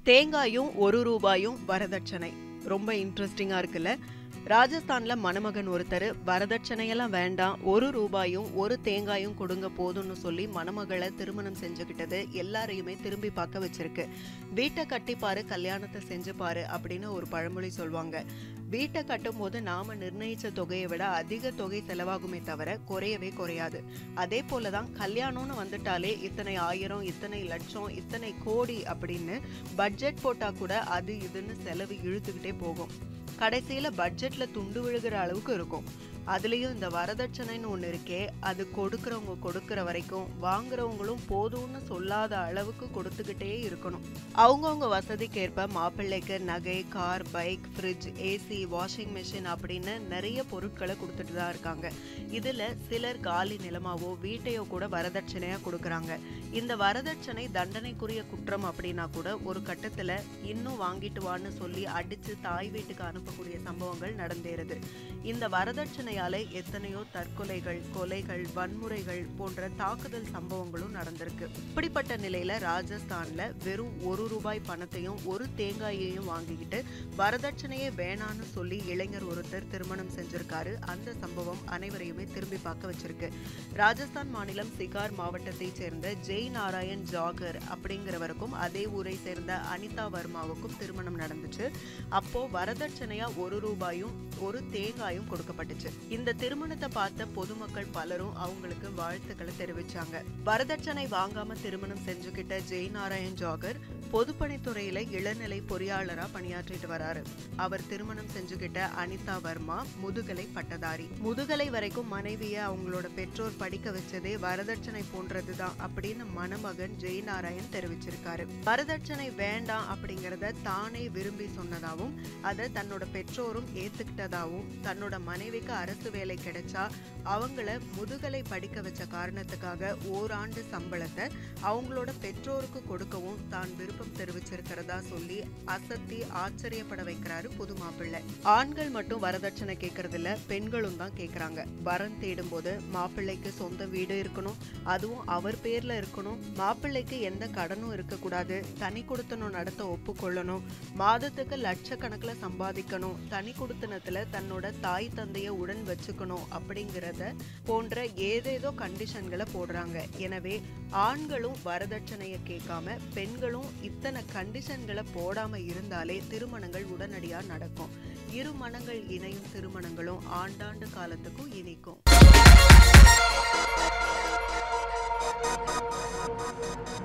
தேங்காயும் ஒரு ரூபாயும் வரதட்சணை ரொம்ப இன்ட்ரெஸ்டிங்காக இருக்குல்ல ராஜஸ்தானில் மணமகன் ஒருத்தர் வரதட்சணையெல்லாம் வேண்டாம் ஒரு ரூபாயும் ஒரு தேங்காயும் கொடுங்க போதும்னு சொல்லி மணமகளை திருமணம் செஞ்சுக்கிட்டது எல்லாரையுமே திரும்பி பார்க்க வச்சிருக்கு வீட்டை கட்டிப்பாரு கல்யாணத்தை செஞ்சுப்பாரு அப்படின்னு ஒரு பழமொழி சொல்லுவாங்க வீட்டை கட்டும் போது நாம நிர்ணயிச்ச தொகையை விட அதிக தொகை செலவாகுமே தவிர குறையவே குறையாது அதே போலதான் கல்யாணம்னு வந்துட்டாலே இத்தனை ஆயிரம் இத்தனை லட்சம் இத்தனை கோடி அப்படின்னு பட்ஜெட் போட்டா கூட அது இதுன்னு செலவு இழுத்துக்கிட்டே போகும் கடைசியில பட்ஜெட்ல துண்டு விழுகிற அளவுக்கு இருக்கும் அதுலயும் இந்த வரதட்சணைன்னு ஒண்ணு இருக்கே அது கொடுக்கறவங்க கொடுக்கற வரைக்கும் வாங்குறவங்களும் போதும்னு சொல்லாத அளவுக்கு கொடுத்துக்கிட்டே இருக்கணும் அவங்கவுங்க வசதிக்கேற்ப மாப்பிள்ளைக்கு நகை car bike fridge AC washing machine அப்படின்னு நிறைய பொருட்களை கொடுத்துட்டு தான் இருக்காங்க இதுல சிலர் காலி நிலமாவோ வீட்டையோ கூட வரதட்சணையா கொடுக்கறாங்க இந்த வரதட்சணை தண்டனைக்குரிய குற்றம் அப்படின்னா கூட ஒரு கட்டத்துல இன்னும் வாங்கிட்டு வான்னு சொல்லி அடிச்சு தாய் வீட்டுக்கு அனுப்பக்கூடிய சம்பவங்கள் நடந்தேறுது இந்த வரதட்சணையால எத்தனையோ தற்கொலைகள் கொலைகள் வன்முறைகள் போன்ற தாக்குதல் சம்பவங்களும் நடந்திருக்கு இப்படிப்பட்ட நிலையில ராஜஸ்தான்ல வெறும் ஒரு ரூபாய் பணத்தையும் ஒரு தேங்காயையும் வாங்கிக்கிட்டு வரதட்சணையே வேணான்னு சொல்லி இளைஞர் ஒருத்தர் திருமணம் செஞ்சிருக்காரு அந்த சம்பவம் அனைவரையுமே திரும்பி பார்க்க வச்சிருக்கு ராஜஸ்தான் மாநிலம் சிகார் மாவட்டத்தைச் சேர்ந்த ஜெய் நாராயண் ஜாகர் அப்படிங்கிறவருக்கும் அதே ஊரை சேர்ந்த அனிதா வர்மாவுக்கும் திருமணம் நடந்துச்சு அப்போ வரதட்சணையா ஒரு ரூபாயும் ஒரு தேங்காயும் கொடுக்கப்பட்டுச்சு இந்த திருமணத்தை பார்த்த பொதுமக்கள் பலரும் அவங்களுக்கு வாழ்த்துக்களை தெரிவிச்சாங்க வரதட்சணை வாங்காம திருமணம் செஞ்சுக்கிட்ட ஜெய் நாராயண் ஜாகர் பொதுப்பணித்துறையில இளநிலை பொறியாளரா பணியாற்றிட்டு வராரு அவர் திருமணம் செஞ்சுக்கிட்ட அனிதா வர்மா முதுகலை பட்டதாரி முதுகலை வரைக்கும் மனைவிய அவங்களோட பெற்றோர் படிக்க வச்சதே வரதட்சணை போன்றதுதான் அப்படின்னு மணமகன் ஜெய் நாராயண் தெரிவிச்சிருக்காரு வரதட்சணை வேண்டாம் அப்படிங்கறத தானே விரும்பி சொன்னதாவும் அதை தன்னோட பெற்றோரும் ஏத்துக்கிட்டதாவும் தன்னோட மனைவிக்கு அரசு வேலை கிடைச்சா அவங்கள முதுகலை படிக்க வச்ச காரணத்துக்காக ஓராண்டு சம்பளத்தை அவங்களோட பெற்றோருக்கு கொடுக்கவும் தான் விருப்பம் தெரிவிச்சிருக்கிறதா சொல்லி அசத்தி ஆச்சரியப்பட வைக்கிறாரு புது மாப்பிள்ளை ஆண்கள் மட்டும் வரதட்சணை கேட்கறது இல்ல பெண்களும் தான் கேக்குறாங்க வரன் தேடும் போது மாப்பிள்ளைக்கு சொந்த வீடு இருக்கணும் அதுவும் அவர் பேர்ல இருக்கணும் மாப்பிள்ளைக்கு எந்த கடனும் இருக்கக்கூடாது தனி கொடுத்தனம் நடத்த ஒப்புக்கொள்ளணும் மாதத்துக்கு லட்சக்கணக்கில் சம்பாதிக்கணும் தனி கொடுத்தனத்துல தன்னோட தாய் தந்தைய உடன் வச்சுக்கணும் அப்படிங்கிறத போன்ற ஏதேதோ கண்டிஷன்களை போடுறாங்க எனவே ஆண்களும் வரதட்சணையை கேட்காம பெண்களும் இத்தனை கண்டிஷன்களை போடாம இருந்தாலே திருமணங்கள் உடனடியா நடக்கும் இரு மனங்கள் இணையும் திருமணங்களும் ஆண்டாண்டு காலத்துக்கும் இனிக்கும்